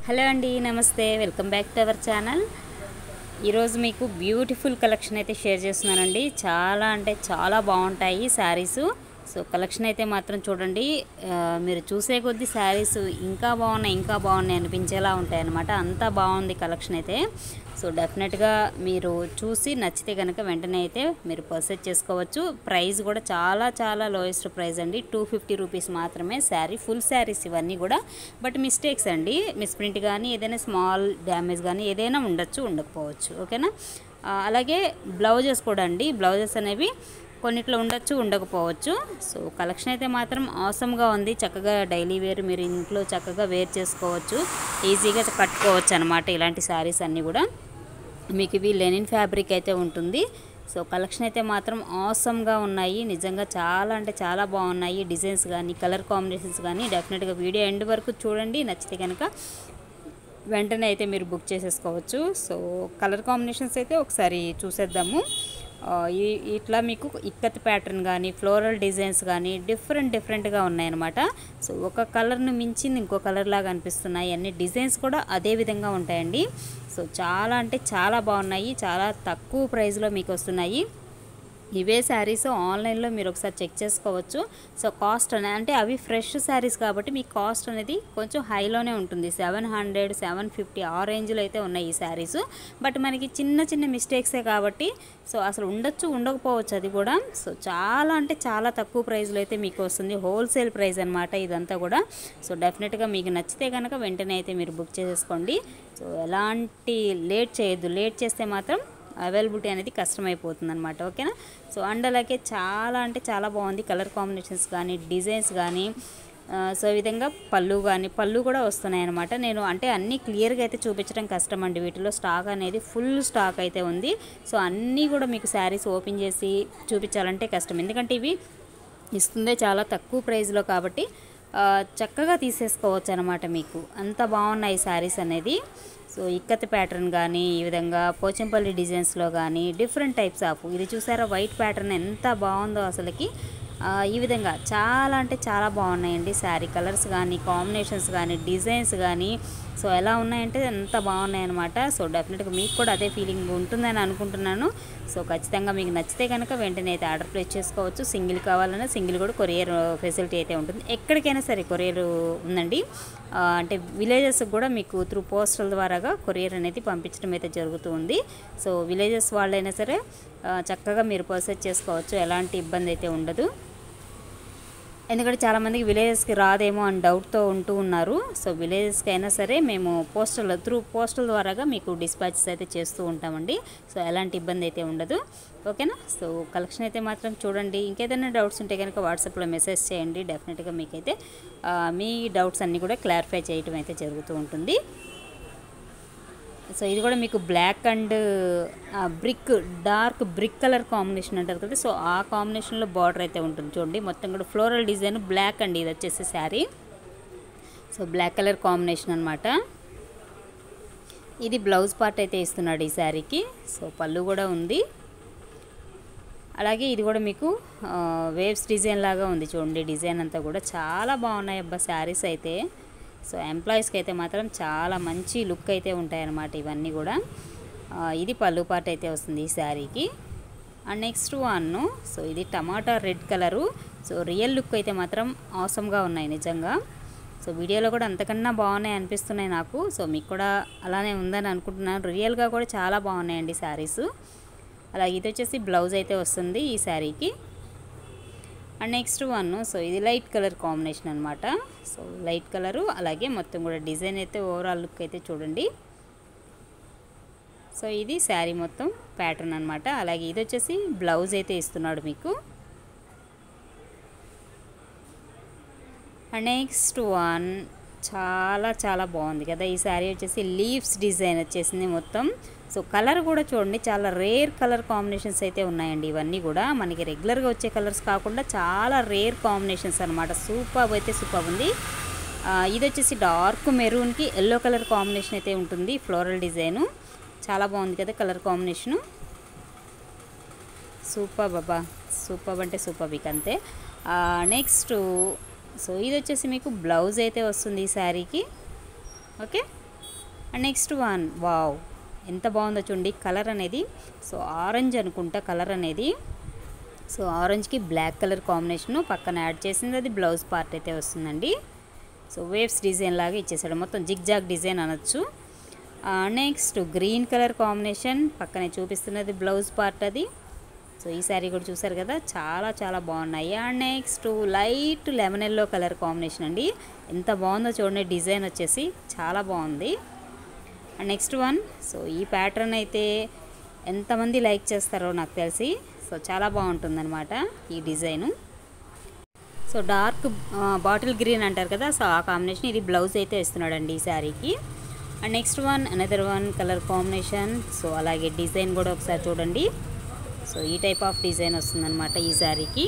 hello అండి నమస్తే welcome back to our channel ఈరోజు మీకు బ్యూటిఫుల్ కలెక్షన్ అయితే షేర్ చేస్తున్నానండి చాలా అంటే చాలా బాగుంటాయి శారీస్ సో కలెక్షన్ అయితే మాత్రం చూడండి ఆ, మీరు చూసే కొద్దీ శారీస్ ఇంకా బాగున్నాయి ఇంకా బాగున్నాయి అనిపించేలా ఉంటాయి అన్నమాట అంత బాగుంది కలెక్షన్ అయితే సో డెఫినెట్గా మీరు చూసి నచ్చితే కనుక వెంటనే అయితే మీరు పర్చేజ్ చేసుకోవచ్చు ప్రైస్ కూడా చాలా చాలా లోయెస్ట్ ప్రైస్ అండి టూ ఫిఫ్టీ రూపీస్ మాత్రమే శారీ ఫుల్ శారీస్ ఇవన్నీ కూడా బట్ మిస్టేక్స్ అండి మిస్ప్రింట్ కానీ ఏదైనా స్మాల్ డ్యామేజ్ కానీ ఏదైనా ఉండొచ్చు ఉండకపోవచ్చు ఓకేనా ఆ, అలాగే బ్లౌజెస్ కూడా అండి బ్లౌజెస్ అనేవి కొన్నిట్లో ఉండొచ్చు ఉండకపోవచ్చు సో కలెక్షన్ అయితే మాత్రం ఆసమ్గా ఉంది చక్కగా డైలీ వేర్ మీరు ఇంట్లో చక్కగా వేర్ చేసుకోవచ్చు ఈజీగా కట్టుకోవచ్చు అనమాట ఇలాంటి శారీస్ అన్నీ కూడా మీకు ఇవి లెనిన్ ఫ్యాబ్రిక్ అయితే ఉంటుంది సో కలెక్షన్ అయితే మాత్రం ఆసమ్గా ఉన్నాయి నిజంగా చాలా అంటే చాలా బాగున్నాయి డిజైన్స్ కానీ కలర్ కాంబినేషన్స్ కానీ డెఫినెట్గా వీడియో ఎండ్ వరకు చూడండి నచ్చితే కనుక వెంటనే అయితే మీరు బుక్ చేసేసుకోవచ్చు సో కలర్ కాంబినేషన్స్ అయితే ఒకసారి చూసేద్దాము ఆ, ఈ ఇట్లా మీకు ఇక్కత్ ప్యాటర్న్ కానీ ఫ్లోరల్ డిజైన్స్ కానీ డిఫరెంట్ డిఫరెంట్గా ఉన్నాయన్నమాట సో ఒక కలర్ను మించింది ఇంకో కలర్ లాగా అనిపిస్తున్నాయి అన్ని డిజైన్స్ కూడా అదే విధంగా ఉంటాయండి సో చాలా అంటే చాలా బాగున్నాయి చాలా తక్కువ ప్రైస్లో మీకు వస్తున్నాయి ఇవే శారీస్ ఆన్లైన్లో మీరు ఒకసారి చెక్ చేసుకోవచ్చు సో కాస్ట్ అనే అంటే అవి ఫ్రెష్ శారీస్ కాబట్టి మీ కాస్ట్ అనేది కొంచెం హైలోనే ఉంటుంది సెవెన్ హండ్రెడ్ సెవెన్ ఫిఫ్టీ ఆ రేంజ్లో అయితే ఉన్నాయి ఈ శారీస్ బట్ మనకి చిన్న చిన్న మిస్టేక్సే కాబట్టి సో అసలు ఉండొచ్చు ఉండకపోవచ్చు అది కూడా సో చాలా అంటే చాలా తక్కువ ప్రైస్లో అయితే మీకు వస్తుంది హోల్సేల్ ప్రైస్ అనమాట ఇదంతా కూడా సో డెఫినెట్గా మీకు నచ్చితే కనుక వెంటనే అయితే మీరు బుక్ చేసేసుకోండి సో ఎలాంటి లేట్ చేయొద్దు లేట్ చేస్తే మాత్రం అవైలబిలిటీ అనేది కష్టమైపోతుంది అనమాట ఓకేనా సో అండ్ అలాగే చాలా అంటే చాలా బాగుంది కలర్ కాంబినేషన్స్ కానీ డిజైన్స్ కానీ ఆ, సో ఈ విధంగా పళ్ళు కానీ పళ్ళు కూడా వస్తున్నాయి అనమాట నేను అంటే అన్నీ క్లియర్గా అయితే చూపించడం కష్టం అండి వీటిలో స్టాక్ అనేది ఫుల్ స్టాక్ అయితే ఉంది సో అన్నీ కూడా మీకు శారీస్ ఓపెన్ చేసి చూపించాలంటే కష్టం ఎందుకంటే ఇవి ఇస్తుందే చాలా తక్కువ ప్రైస్లో కాబట్టి ఆ, చక్కగా తీసేసుకోవచ్చు అనమాట మీకు అంత బాగున్నాయి శారీస్ అనేది సో ఇక్కత్ ప్యాటర్న్ కానీ ఈ విధంగా పోచంపల్లి డిజైన్స్లో కానీ డిఫరెంట్ టైప్స్ ఆఫ్ ఇది చూసారా వైట్ ప్యాటర్న్ ఎంత బాగుందో అసలుకి ఆ, ఈ విధంగా చాలా అంటే చాలా బాగున్నాయండి శారీ కలర్స్ కానీ కాంబినేషన్స్ కానీ డిజైన్స్ కానీ సో ఎలా ఉన్నాయంటే ఎంత బాగున్నాయి అనమాట సో డెఫినెట్గా మీకు కూడా అదే ఫీలింగ్ ఉంటుందని అనుకుంటున్నాను సో ఖచ్చితంగా మీకు నచ్చితే కనుక వెంటనే అయితే ఆర్డర్ ప్లేస్ చేసుకోవచ్చు సింగిల్ కావాలన్నా సింగిల్ కూడా కొరియర్ ఫెసిలిటీ అయితే ఉంటుంది ఎక్కడికైనా సరే కొరియర్ ఉందండి ఆ, అంటే విలేజెస్ కూడా మీకు త్రూ పోస్టల్ ద్వారాగా కొరియర్ అనేది పంపించడం అయితే జరుగుతూ ఉంది సో విలేజెస్ వాళ్ళైనా సరే ఆ, చక్కగా మీరు పర్చేస్ చేసుకోవచ్చు ఎలాంటి ఇబ్బంది అయితే ఉండదు ఎందుకంటే చాలామందికి విలేజెస్కి రాదేమో అని డౌట్తో ఉంటూ ఉన్నారు సో విలేజెస్కి అయినా సరే మేము పోస్టల్ త్రూ పోస్టల్ ద్వారాగా మీకు డిస్పాచెస్ అయితే చేస్తూ ఉంటామండి సో ఎలాంటి ఇబ్బంది అయితే ఉండదు ఓకేనా సో కలెక్షన్ అయితే మాత్రం చూడండి ఇంకేదైనా డౌట్స్ ఉంటే కనుక వాట్సాప్లో మెసేజ్ చేయండి డెఫినెట్గా మీకైతే ఆ, మీ డౌట్స్ అన్నీ కూడా క్లారిఫై చేయటం అయితే జరుగుతూ ఉంటుంది సో ఇది కూడా మీకు black and brick dark brick colour combination అంటారు కదా సో ఆ కాంబినేషన్లో బార్డర్ అయితే ఉంటుంది చూడండి మొత్తం కూడా ఫ్లోరల్ డిజైన్ బ్లాక్ అండి ఇది వచ్చేసి sari so black colour combination అనమాట ఇది బ్లౌజ్ పార్ట్ అయితే ఇస్తున్నాడు ఈ శారీకి సో పళ్ళు కూడా ఉంది అలాగే ఇది కూడా మీకు వేవ్స్ డిజైన్ లాగా ఉంది చూడండి డిజైన్ అంతా కూడా చాలా బాగున్నాయి అబ్బా శారీస్ అయితే సో ఎంప్లాయీస్కి అయితే మాత్రం చాలా మంచి లుక్ అయితే ఉంటాయన్నమాట ఇవన్నీ కూడా ఆ, ఇది పళ్ళు పాట అయితే వస్తుంది ఈ శారీకి అండ్ నెక్స్ట్ వన్ సో ఇది tomato red colour so real look అయితే మాత్రం అవసరంగా ఉన్నాయి నిజంగా సో వీడియోలో కూడా అంతకన్నా బాగున్నాయి అనిపిస్తున్నాయి నాకు సో మీకు కూడా అలానే ఉందని అనుకుంటున్నాను రియల్గా కూడా చాలా బాగున్నాయండి శారీస్ అలాగే ఇది వచ్చేసి బ్లౌజ్ అయితే వస్తుంది ఈ శారీకి అండ్ నెక్స్ట్ వన్ సో ఇది లైట్ కలర్ కాంబినేషన్ అనమాట సో లైట్ కలరు అలాగే మొత్తం కూడా డిజైన్ అయితే ఓవరాల్ లుక్ అయితే చూడండి సో ఇది శారీ మొత్తం ప్యాటర్న్ అనమాట అలాగే ఇది వచ్చేసి బ్లౌజ్ అయితే ఇస్తున్నాడు మీకు అండ్ నెక్స్ట్ వన్ చాలా చాలా బాగుంది కదా ఈ శారీ వచ్చేసి లీవ్స్ డిజైన్ వచ్చేసింది మొత్తం సో కలర్ కూడా చూడండి చాలా రేర్ కలర్ కాంబినేషన్స్ అయితే ఉన్నాయండి ఇవన్నీ కూడా మనకి రెగ్యులర్గా వచ్చే కలర్స్ కాకుండా చాలా రేర్ కాంబినేషన్స్ అనమాట సూపర్ అయితే సూపర్ ఉంది ఆ, ఇది వచ్చేసి డార్క్ మెరూన్కి ఎల్లో కలర్ కాంబినేషన్ అయితే ఉంటుంది ఫ్లోరల్ డిజైను చాలా బాగుంది కదా కలర్ కాంబినేషను సూపర్ బాబా సూపర్ అంటే సూపర్ వీక్ అంతే నెక్స్ట్ సో ఇది వచ్చేసి మీకు బ్లౌజ్ అయితే వస్తుంది ఈ శారీకి okay and next one wow ఎంత బాగుందో చూడండి కలర్ అనేది సో ఆరెంజ్ అనుకుంటా కలర్ అనేది సో ఆరెంజ్కి బ్లాక్ కలర్ కాంబినేషను పక్కన యాడ్ చేసింది అది బ్లౌజ్ పార్ట్ అయితే వస్తుందండి సో వేవ్స్ డిజైన్ లాగా ఇచ్చేసాడు మొత్తం జిగ్ జాగ్ డిజైన్ అనొచ్చు నెక్స్ట్ గ్రీన్ కలర్ కాంబినేషన్ పక్కనే చూపిస్తున్నది బ్లౌజ్ పార్ట్ అది సో ఈ శారీ కూడా చూసారు కదా చాలా చాలా బాగున్నాయి and next light lemon yellow colour combination అండి ఎంత బాగుందో చూడండి డిజైన్ వచ్చేసి చాలా బాగుంది అండ్ నెక్స్ట్ వన్ సో ఈ ప్యాటర్న్ అయితే ఎంతమంది లైక్ చేస్తారో నాకు తెలిసి సో చాలా బాగుంటుందన్నమాట ఈ design so dark bottle green అంటారు కదా సో ఆ కాంబినేషన్ ఇది బ్లౌజ్ అయితే ఇస్తున్నాడండి ఈ శారీకి and next one another one colour combination so అలాగే డిజైన్ కూడా ఒకసారి చూడండి సో ఈ టైప్ ఆఫ్ డిజైన్ వస్తుందన్నమాట ఈ శారీకి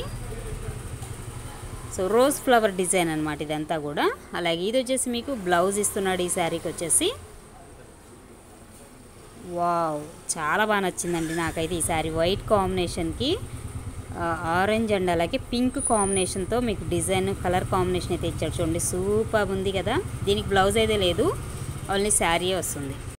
సో రోజ్ ఫ్లవర్ డిజైన్ అనమాట ఇదంతా కూడా అలాగే ఇది వచ్చేసి మీకు బ్లౌజ్ ఇస్తున్నాడు ఈ శారీకి వచ్చేసి వావ్ చాలా బాగా నచ్చిందండి నాకైతే ఈ శారీ వైట్ కాంబినేషన్కి ఆరెంజ్ అండ్ అలాగే పింక్ కాంబినేషన్తో మీకు డిజైన్ కలర్ కాంబినేషన్ అయితే ఇచ్చాడు చూడండి సూపర్ ఉంది కదా దీనికి బ్లౌజ్ అయితే లేదు ఓన్లీ శారీ వస్తుంది